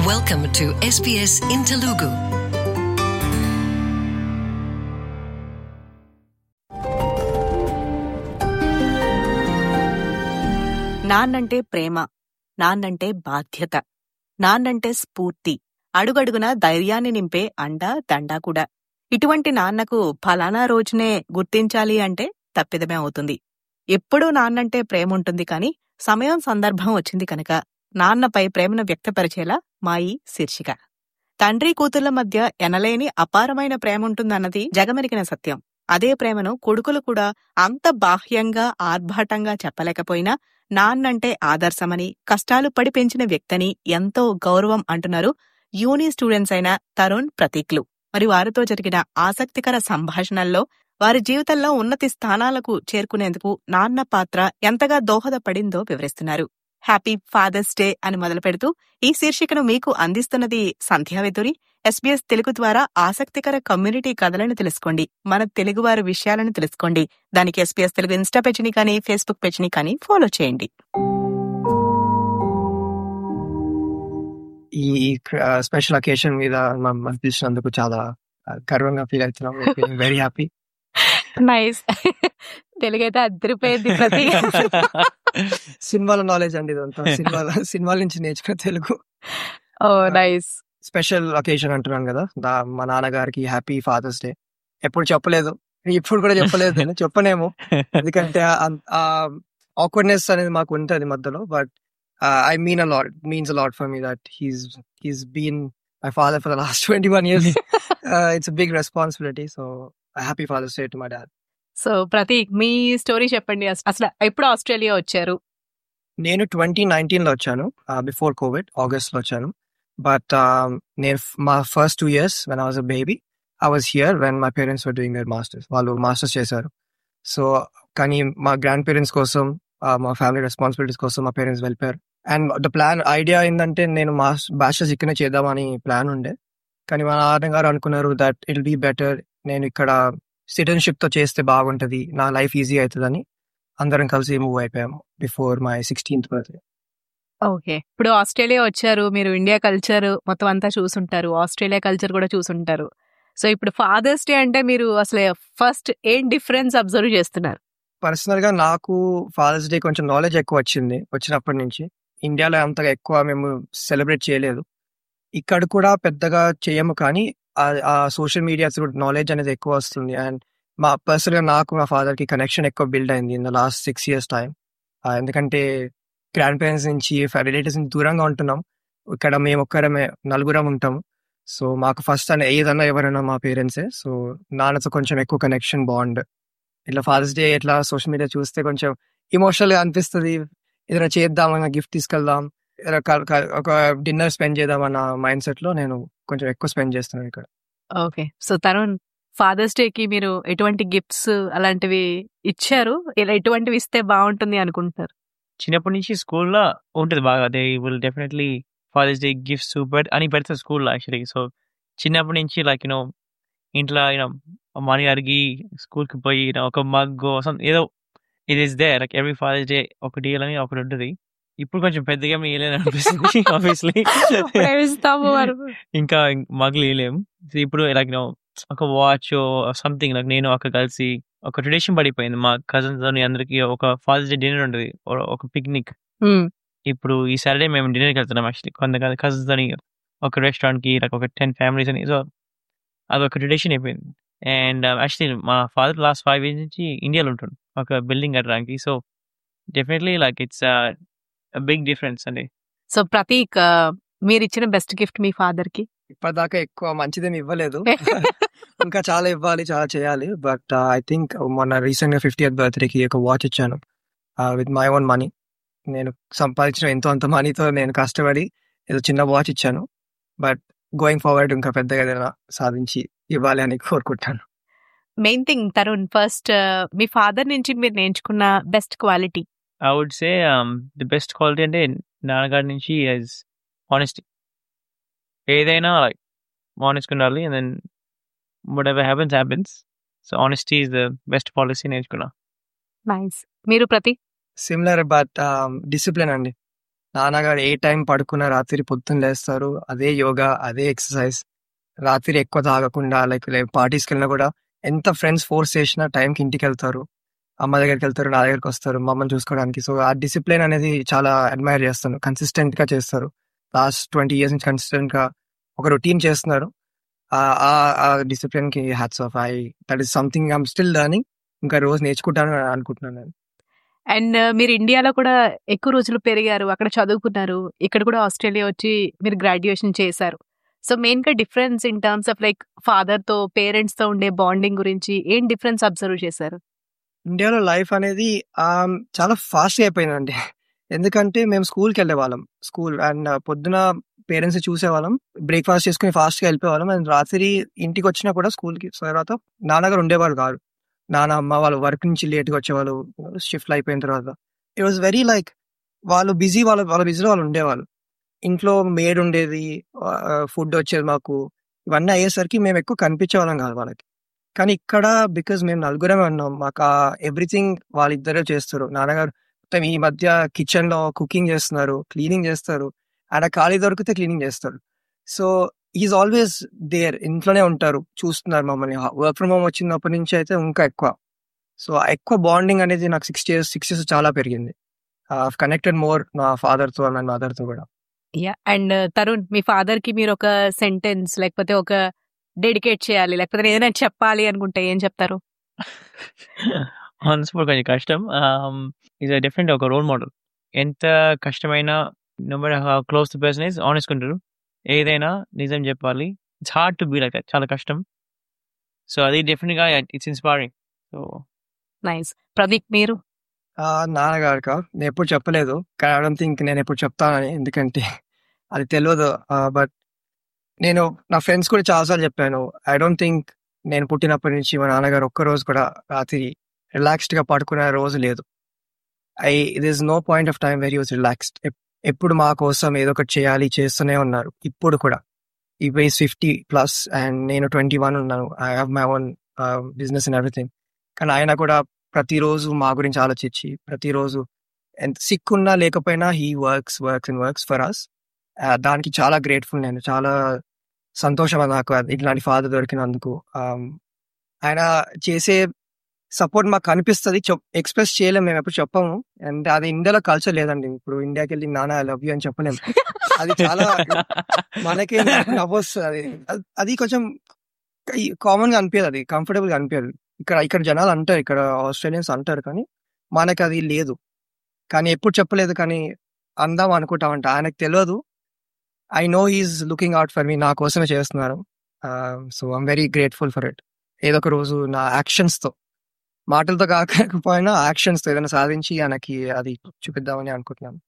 Welcome to SBS in Telugu. నాన్నంటే ప్రేమ నాన్నంటే బాధ్యత నాన్నంటే స్ఫూర్తి అడుగడుగున ధైర్యాన్ని నింపే అండ దండా కూడా ఇటువంటి నాన్నకు ఫలానా రోజునే గుర్తించాలి అంటే తప్పిదమే అవుతుంది ఎప్పుడూ నాన్నంటే ప్రేమ ఉంటుంది కాని సమయం సందర్భం వచ్చింది కనుక నాన్నపై ప్రేమను వ్యక్తపరిచేలా మాయి శీర్షిక తండ్రి కూతుళ్ల మధ్య ఎనలేని అపారమైన ప్రేమ ఉంటుందన్నది జగమెరిగిన సత్యం అదే ప్రేమను కొడుకులు కూడా అంత బాహ్యంగా ఆర్భాటంగా చెప్పలేకపోయినా నాన్నంటే ఆదర్శమని కష్టాలు పడి పెంచిన వ్యక్తని ఎంతో గౌరవం అంటున్నారు యూని స్టూడెంట్స్ అయిన తరుణ్ ప్రతీక్లు మరి వారితో జరిగిన ఆసక్తికర సంభాషణల్లో వారి జీవితంలో ఉన్నతి స్థానాలకు చేరుకునేందుకు నాన్న పాత్ర ఎంతగా దోహదపడిందో వివరిస్తున్నారు హ్యాపీ ఫాదర్స్ డే అని మొదలు పెడుతూ ఈ శీర్షికను మీకు అందిస్తున్నది సంధ్యావేతురి ఎస్బీఎస్ తెలుగు ద్వారా ఆసక్తికర కమ్యూనిటీ కథలను తెలుసుకోండి మన తెలుగువారి విషయాలను తెలుసుకోండి దానికి ఎస్బీఎస్ తెలుగు ఇన్స్టా పేజ్ని కానీ ఫేస్బుక్ పేజ్ని కానీ ఫాలో చేయండి ఈ స్పెషల్ అకేషన్ మీద మనం పిలిచినందుకు చాలా ఆ, గర్వంగా ఫీల్ అవుతున్నాం వెరీ హ్యాపీ నైస్ తెలుగైతే అద్దరిపోయింది ప్రతి సినిమాల నాలెడ్జ్ అండి ఇదంతా సినిమాల సినిమాల నుంచి నేర్చుకున్న Telugu oh nice special occasion అంటున్నాను కదా దా- మా నాన్నగారికి హ్యాపీ ఫాదర్స్ డే ఎప్పుడు చెప్పలేదు ఇప్పుడు కూడా చెప్పలేదు నేను చెప్పనేమో ఎందుకంటే ఆక్వర్డ్నెస్ అనేది మాకు ఉంటుంది మధ్యలో but I mean a lot means a lot for me that he's he's been my father for the last twenty one years it's big responsibility so happy Father's Day to my dad so Prateek మీ story చెప్పండి అస- అసలు ఎప్పుడు Australia వచ్చారు నేను twenty nineteen లో వచ్చాను before Covid August లో వచ్చాను బట్ నేను ఫ్- మా first two years when I was a baby I was here when my parents were doing their masters వాళ్ళు మాస్టర్స్ చేశారు సో కానీ మా గ్రాండ్ పేరెంట్స్ కోసం uh, మా ఫ్యామిలీ రెస్పాన్సిబిలిటీస్ కోసం మా పేరెంట్స్ వెళ్ళిపోయారు అండ్ ద ప్లాన్ ఐడియా ఏంటంటే నేను మాస్ మాస్టర్స్ ఇక్కడనే చేద్దామని ప్లాన్ ఉండే కానీ మా నాన్న గారు అనుకున్నారు దట్ ఇట్ బీ బెటర్ నేను ఇక్కడ సిటిజన్షిప్ తో చేస్తే బాగుంటది నా లైఫ్ ఈజీ అవుతుందని అందరం కలిసి మూవ్ అయిపోయాము before my sixteenth birthday okay ఇప్పుడు ఆస్ట్రేలియా వచ్చారు మీరు ఇండియా కల్చర్ మొత్తం అంతా చూసుంటారు ఆస్ట్రేలియా కల్చర్ కూడా చూసుంటారు సో ఇప్పుడు ఫాదర్స్ డే అంటే మీరు అసలు ఫస్ట్ ఏం డిఫరెన్స్ అబ్జర్వ్ చేస్తున్నారు పర్సనల్ గా నాకు ఫాదర్స్ డే కొంచెం నాలెడ్జ్ ఎక్కువ వచ్చింది వచ్చినప్పటి నుంచి ఇండియాలో అంతగా ఎక్కువ మేము సెలబ్రేట్ చేయలేదు ఇక్కడ కూడా పెద్దగా చేయము కానీ ఆ- ఆ సోషల్ మీడియా త్రూ నాలెడ్జ్ అనేది ఎక్కువ వస్తుంది అండ్ మా పర్సనల్ గా నాకు మా ఫాదర్ కి కనెక్షన్ ఎక్కువ బిల్డ్ అయింది in the last six years time ఎందుకంటే గ్రాండ్ పేరెంట్స్ నుంచి రిలేటివ్స్ నుంచి దూరంగా ఉంటున్నాం ఇక్కడ మేము ఒక్కరమే నలుగురం ఉంటాము సో మాకు ఫస్ట్ అని ఏదన్నా ఎవరైనా మా పేరెంట్సే సో నాన్నతో కొంచెం ఎక్కువ కనెక్షన్ బాండ్ ఇట్లా ఫాదర్స్ డే ఇట్లా సోషల్ మీడియా చూస్తే కొంచెం ఇమోషనల్ గా అనిపిస్తుంది ఏదైనా చేద్దాం అన్న గిఫ్ట్ తీసుకెళ్దాం ఏదైనా క- క- ఒక డిన్నర్ స్పెండ్ చేద్దాం అన్న మైండ్ సెట్ లో నేను కొంచెం ఎక్కువ స్పెండ్ చేస్తున్నాను ఇక్కడ okay so Tarun Father's Day కి మీరు ఎటువంటి గిఫ్ట్స్ అలాంటివి ఇచ్చారు ఇలా ఎటువంటివి ఇస్తే బాగుంటుంది అనుకుంటున్నారు చిన్నప్పటి నుంచి స్కూల్లో ఉంటుంది బాగా they will definitely Father's Day gifts but అని పెడతారు స్కూల్లో యాక్చువల్లీ సో చిన్నప్పటి నుంచి లైక్ యూనో ఇంట్లో యూనో మనీ అడిగి స్కూల్కి పోయి you know, ఒక మగ్ ఏదో ఇది is they like every Father's Day ఒక డీల్ అని ఒకటి ఉంటుంది ఇప్పుడు కొంచెం పెద్దగా ఇవ్వలేని అనిపిస్తుంది ఆబ్వియస్లీ ప్రేమిస్తాము వారు. ఇంకా మగ్లు వేయలేము So ఇప్పుడు లైక్ నో ఒక వాచ్ సంథింగ్ లైక్ నేను ఒక కలిసి ఒక ట్రెడిషన్ పడిపోయింది మా కజిన్స్ అని అందరికి ఒక ఫాదర్స్ డే డిన్నర్ ఉంటుంది ఒక పిక్నిక్ మ్మ్. ఇప్పుడు ఈ సాటర్డే మేము డిన్నర్కి వెళ్తున్నాం యాక్చువల్లీ కొంత కజిన్స్ అని ఒక రెస్టారెంట్ కి like ఒక టెన్ ఫ్యామిలీస్ అని సో అదొక ట్రెడిషన్ అయిపోయింది అండ్ యాక్చువల్లీ మా ఫాదర్ లాస్ట్ ఫైవ్ ఇయర్స్ నుంచి ఇండియాలో ఉంటుండు ఒక బిల్డింగ్ కట్టడానికి so definitely like it's big difference అండి సో ప్రతీక్ ఆ, మీరు ఇచ్చిన బెస్ట్ గిఫ్ట్ మీ ఫాదర్ కి ఇప్పటిదాకా ఎక్కువ మంచిదేమి ఇవ్వలేదు ఇంకా చాలా ఇవ్వాలి చాలా చేయాలి బట్ ఐ థింక్ మొన్న రీసెంట్ గా ఫిఫ్టీ బర్త్డే కి ఒక వాచ్ ఇచ్చాను విత్ మై ఓన్ మనీ నేను సంపాదించిన ఎంతో అంత మనీతో నేను కష్టపడి ఏదో చిన్న వాచ్ ఇచ్చాను బట్ గోయింగ్ ఫార్వర్డ్ ఇంకా పెద్దగా ఏదైనా సాధించి ఇవ్వాలి అని కోరుకుంటాను మెయిన్ థింగ్ తరుణ్ ఫస్ట్ మీ ఫాదర్ నుంచి మీరు నేర్చుకున్న best quality I would say the best quality అంటే నాన్నగారి నుంచి ఇస్ ఆనెస్టీ ఏదైనా లైక్ ఆనెస్ట్ ఉండాలి and then whatever happens happens so honesty is the best policy నేర్చుకున్నా నైస్ మీరు ప్రతి సిమిలర్ బట్ డిసిప్లిన్ అండి నాన్నగారు ఏ టైం పడుకున్నా రాత్రి పొద్దున్న లేస్తారు అదే యోగా అదే ఎక్సర్సైజ్ రాత్రి ఎక్కువ తాగకుండా లైక్ పార్టీస్కి వెళ్ళినా కూడా ఎంత ఫ్రెండ్స్ ఫోర్స్ చేసినా టైంకి ఇంటికి వెళ్తారు అమ్మ దగ్గరికి వెళ్తారు నా దగ్గరికి వస్తారు మమ్మల్ని చూసుకోవడానికి సో ఆ డిసిప్లిన్ అనేది చాలా అడ్మైర్ చేస్తాను కన్సిస్టెంట్ గా చేస్తారు లాస్ట్ ట్వంటీ ఇయర్స్ నుంచి కన్సిస్టెంట్ గా ఒక రొటీన్ చేస్తున్నారు ఆ- ఆ- ఆ డిసిప్లిన్ కి hats off I that is something I'm still learning ఇంకా రోజు నేర్చుకుంటాను అని అనుకుంటున్నాను నేను అండ్ మీరు ఇండియాలో కూడా ఎక్కువ రోజులు పెరిగారు అక్కడ చదువుకున్నారు ఇక్కడ కూడా ఆస్ట్రేలియా వచ్చి మీరు గ్రాడ్యుయేషన్ చేశారు సో మెయిన్ గా difference in terms of like father తో పేరెంట్స్ తో ఉండే బాండింగ్ గురించి ఏం డిఫరెన్స్ అబ్జర్వ్ చేశారు ఇండియాలో లైఫ్ అనేది ఆమ్, చాలా ఫాస్ట్ అయిపోయిందండి ఎందుకంటే మేము స్కూల్కి వెళ్ళే వాళ్ళం స్కూల్ అండ్ పొద్దున పేరెంట్స్ చూసేవాళ్ళం బ్రేక్ఫాస్ట్ చేసుకుని ఫాస్ట్ గా వెళ్ళిపోయేవాళ్ళం అండ్ రాత్రి ఇంటికి వచ్చినా కూడా స్కూల్ కి సో తర్వాత నాన్నగారు ఉండేవారు కాదు నాన్న అమ్మ వాళ్ళు వర్క్ నుంచి లేట్గా వచ్చేవాళ్ళు షిఫ్ట్ అయిపోయిన తర్వాత ఇట్ వాజ్ వెరీ లైక్ వాళ్ళు బిజీ వాళ్ళ వాళ్ళ బిజీలో వాళ్ళు ఉండేవాళ్ళు ఇంట్లో మేడ్ ఉండేది ఫుడ్ వచ్చేది మాకు ఇవన్నీ అయ్యేసరికి మేము ఎక్కువ కనిపించేవాళ్ళం కాదు వాళ్ళకి కానీ ఇక్కడ బికాజ్ మేము నలుగురమే ఉన్నాం మాకు ఎవ్రీథింగ్ వాళ్ళిద్దరే చేస్తారు నాన్నగారు మొత్తం ఈ మధ్య కిచెన్ లో కుకింగ్ చేస్తున్నారు క్లీనింగ్ చేస్తారు ఆయన ఖాళీ దొరికితే క్లీనింగ్ చేస్తారు సో ఈజ్ ఆల్వేస్ దేర్ ఇంట్లోనే ఉంటారు చూస్తున్నారు మమ్మల్ని వర్క్ ఫ్రమ్ హోమ్ వచ్చినప్పటి నుంచి అయితే ఇంకా ఎక్కువ సో ఎక్కువ బాండింగ్ అనేది నాకు సిక్స్ ఇయర్స్ సిక్స్ ఇయర్స్ చాలా పెరిగింది కనెక్టెడ్ మోర్ నా ఫాదర్ తో నా మదర్ తో కూడా యా అండ్ తరుణ్ మీ ఫాదర్ కి మీరు ఒక సెంటెన్స్ లేకపోతే ఒక డెడికేట్ చేయాలి లేకపోతే ఏదైనా చెప్పాలి అనుకుంటే ఏం చెప్తారు ఆన్ స్పాట్ కొంచెం కష్టం ఇది డిఫరెంట్ ఒక రోల్ మోడల్ ఎంత కష్టమైనా number close to person is honest ఉంటారు ఏదైనా నిజం చెప్పాలి it's hard to be like that చాలా కష్టం సో అది డెఫినెట్ గా it's inspiring so nice Pradeep మీరు ఆ, నాన్నగారుక నేను ఎప్పుడు చెప్పలేదు కానీ ఐ డోంట్ థింక్ నేను ఎప్పుడు చెప్తానని ఎందుకంటే అది తెలియదు బట్ నేను నా ఫ్రెండ్స్ కూడా చాలాసార్లు చెప్పాను ఐ డోంట్ థింక్ నేను పుట్టినప్పటి నుంచి మా నాన్నగారు ఒక్క రోజు కూడా రాత్రి రిలాక్స్డ్ గా పడుకునే రోజు లేదు I it is no point of time very was relaxed ఎప్పుడు మా కోసం ఏదో ఒకటి చేయాలి చేస్తూనే ఉన్నారు ఇప్పుడు కూడా ఈ వైస్ ఫిఫ్టీ ప్లస్ అండ్ నేను ట్వంటీ వన్ ఉన్నాను I have my own business and everything కానీ ఆయన కూడా ప్రతిరోజు మా గురించి ఆలోచించి ప్రతిరోజు ఎంత సిక్ ఉన్నా లేకపోయినా he works works and works for us దానికి చాలా గ్రేట్ఫుల్ నేను చాలా సంతోషం నాకు అది ఇట్లాంటి ఫాదర్ దొరికినందుకు Um, ఆయన చేసే సపోర్ట్ మాకు కనిపిస్తుంది ఎక్స్ప్రెస్ చేయలేము మేము ఎప్పుడు చెప్పము అండ్ అది ఇండియాలో కల్చర్ లేదండి ఇప్పుడు ఇండియాకి వెళ్ళి నాన్న ఐ లవ్ యూ అని చెప్పలేము అది చాలా మనకే నవ్వొస్తుంది అది అది- అది కొంచెం కామన్ గా అనిపించదు అది కంఫర్టబుల్ గా అనిపించదు ఇక్కడ ఇక్కడ జనాలు అంటారు ఇక్కడ ఆస్ట్రేలియన్స్ అంటారు కానీ మనకి అది లేదు కానీ ఎప్పుడు చెప్పలేదు కానీ అందాం అనుకుంటామంట ఆయనకు తెలియదు I know he is looking out for me నా కోసమే చేస్తున్నారు so I'm very grateful for it ఏదో ఒక రోజు నా యాక్షన్స్ తో మాటలతో కాకపోయినా యాక్షన్స్ తో ఏదైనా సాధించి ఆయనకి అది చూపిద్దామని అనుకుంటున్నాను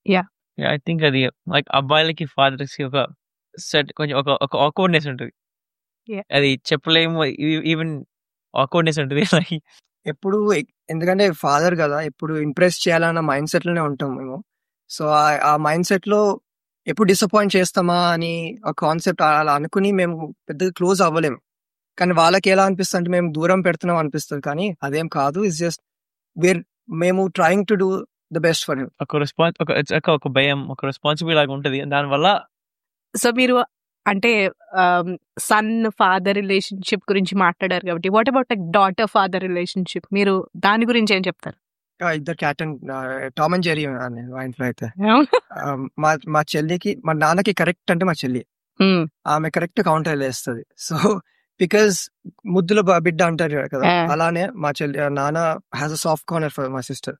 ఐ థింక్ అది లైక్ అబ్బాయిలకి ఫాదర్స్ కి ఒక సెట్ కొంచెం ఒక ఒక ఆక్వర్డ్నెస్ ఉంటుంది Yeah. అది చెప్పలేము ఈవెన్ ఆక్వర్డ్నెస్ ఉంటుంది లైక్ ఎప్పుడు ఎ- ఎందుకంటే ఫాదర్ కదా ఎప్పుడు ఇంప్రెస్ చేయాలన్న మైండ్ సెట్ లోనే ఉంటాం మేము సో ఆ మైండ్ సెట్ లో ఎప్పుడు డిసప్పాయింట్ చేస్తామా అని ఆ కాన్సెప్ట్ అలా అనుకుని మేము పెద్దగా క్లోజ్ అవ్వలేము కానీ వాళ్ళకి ఎలా అనిపిస్తుంది అంటే మేము దూరం పెడుతున్నాం అనిపిస్తుంది కానీ అదేం కాదు ఇట్స్ జస్ట్ వేర్ మేము trying to do the best for him ఒక రెస్పాన్స్ ఒక it's like ఒక భయం ఒక రెస్పాన్సిబిలిటీ లాగా ఉంటుంది దానివల్ల సో మీరు అంటే సన్ ఫాదర్ రిలేషన్షిప్ గురించి మాట్లాడారు కాబట్టి what about like daughter father relationship మీరు దాని గురించి ఏం చెప్తారు ఇద్దరు cat and Tom and Jerry మా ఇంట్లో అయితే ఆ, మా మా చెల్లికి మా నాన్నకి కరెక్ట్ అంటే మా చెల్లి Hmm. ఆమె కరెక్ట్ కౌంటర్ వేస్తుంది సో బికాస్ ముద్దుల బ- బిడ్డ అంటారు కదా Ah. అలానే మా చెల్లి నాన్న has a soft corner for మా సిస్టర్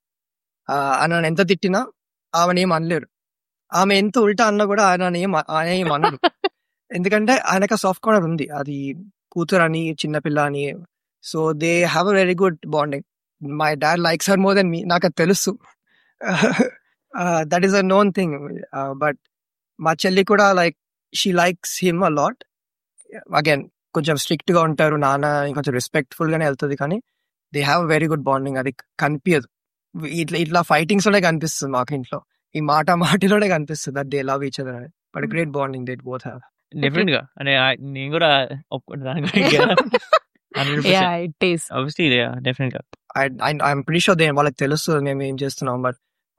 ఆయన ఎంత తిట్టినా ఆమెను ఏం అనలేరు ఆమె ఎంత ఉల్టా అన్నా కూడా ఆయన ఏం ఆయన ఏం అనరు ఎందుకంటే ఆయనకు సాఫ్ట్ కార్నర్ ఉంది అది కూతురు అని చిన్నపిల్ల అని so they have a very good bonding my dad likes her more than me నాకు అది తెలుసు that is a known thing but మా చెల్లి కూడా like she likes him a lot again కొంచెం స్ట్రిక్ట్ గా ఉంటారు నాన్న కొంచెం రెస్పెక్ట్ఫుల్ గానే వెళ్తుంది కానీ they have very good bonding అది కనిపించదు ఇట్లా ఇట్లా ఫైటింగ్స్ లోనే కనిపిస్తుంది మాకు ఇంట్లో ఈ మాట మాటిలోనే కనిపిస్తుంది that they love each other అని but great bonding they both have different గా అంటే ఆ- నేను కూడా ఒప్పుకుంటా దాని గురించి hundred yeah it is obviously definite గా ఐఎమ్ ప్రీ షూర్ దే వాళ్ళకి తెలుస్తుంది మేము ఏం చేస్తున్నాం బట్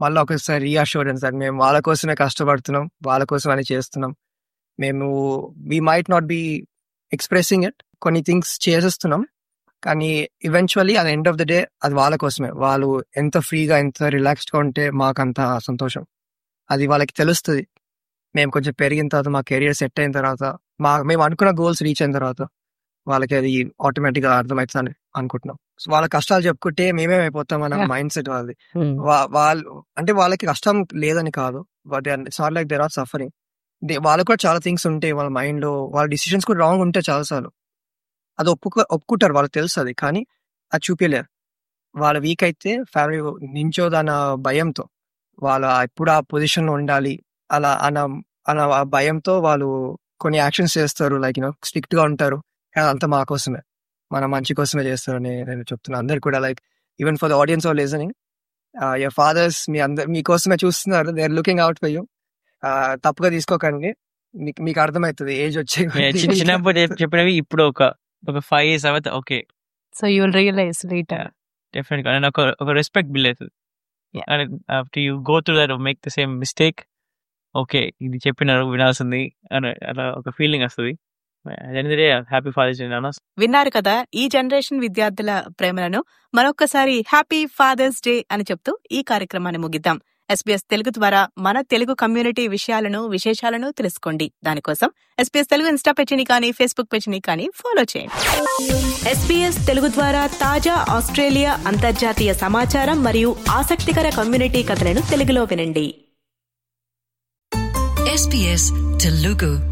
మళ్ళీ ఒకసారి రీఅష్యూరెన్స్ సార్ మేము వాళ్ళ కోసమే కష్టపడుతున్నాం వాళ్ళ కోసం అని చేస్తున్నాం మేము we might not be expressing it కొన్ని థింగ్స్ చేసేస్తున్నాం కానీ ఈవెన్చువల్లీ అది ఎండ్ ఆఫ్ ద డే అది వాళ్ళ కోసమే వాళ్ళు ఎంత ఫ్రీగా ఎంత రిలాక్స్డ్గా ఉంటే మాకంత సంతోషం అది వాళ్ళకి తెలుస్తుంది మేము కొంచెం పెరిగిన తర్వాత మా కెరియర్ సెట్ అయిన తర్వాత మా మేము అనుకున్న గోల్స్ రీచ్ అయిన తర్వాత వాళ్ళకి అది ఆటోమేటిక్గా అర్థమవుతుంది అనుకుంటున్నాం సో వాళ్ళ కష్టాలు చెప్పుకుంటే మేమేమైపోతాం అన్న మైండ్ సెట్ వాళ్ళది వా- వాళ్ళు అంటే వాళ్ళకి కష్టం లేదని కాదు but it's not like they're are suffering వాళ్ళకు కూడా చాలా థింగ్స్ ఉంటాయి వాళ్ళ మైండ్ లో వాళ్ళ డిసిషన్స్ కూడా రాంగ్ ఉంటాయి చాలాసార్లు అది ఒప్పుకో ఒప్పుకుంటారు వాళ్ళకి తెలుసు అది కానీ అది చూపించలేరు వాళ్ళ వీక్ అయితే ఫ్యామిలీ నించోదన్న భయంతో వాళ్ళ ఎప్పుడు ఆ పొజిషన్ లో ఉండాలి అలా అన్న అన్న ఆ భయంతో వాళ్ళు కొన్ని యాక్షన్స్ చేస్తారు లైక్ యూనో స్ట్రిక్ట్ గా ఉంటారు కానీ అంతా మా కోసమే మన మంచి కోసమే చేస్తారని నేను చెప్తున్నాను అందరు కూడా like even for the audience are listening your fathers మీ అందరు మీకోసమే చూస్తున్నారు they are looking out for you తప్పుగా తీసుకోకండి మీకు మీకు అర్థమవుతుంది ఏజ్ వచ్చే Yeah, చిన్న చిన్నప్పుడు చెప్- చెప్పినవి ఇప్పుడు ఒక ఒక ఫైవ్ ఇయర్స్ తర్వాత okay so you will realise later definite గా నేను ఒక ఒక రెస్పెక్ట్ బిల్ అవుతుంది Yeah. And after you go through that make the same mistake okay ఇది చెప్పినారు వినాల్సింది అని అలా ఒక ఫీలింగ్ వస్తుంది హ్యాపీ ఫాదర్స్ డే నాన్న విన్నారు కదా ఈ జనరేషన్ విద్యార్థుల ప్రేమలను మరొక్కసారి హ్యాపీ ఫాదర్స్ డే అని చెప్తూ ఈ కార్యక్రమాన్ని ముగిద్దాం ఎస్పీఎస్ తెలుగు ద్వారా మన తెలుగు కమ్యూనిటీ విషయాలను విశేషాలను తెలుసుకోండి దానికోసం ఎస్పీఎస్ తెలుగు ఇన్స్టా పేజీని కానీ ఫేస్బుక్ పేజీని కానీ ఫాలో చేయండి ఎస్పీఎస్ తెలుగు ద్వారా తాజా ఆస్ట్రేలియా అంతర్జాతీయ సమాచారం మరియు ఆసక్తికర కమ్యూనిటీ కథలను తెలుగులో వినండి SBS Telugu.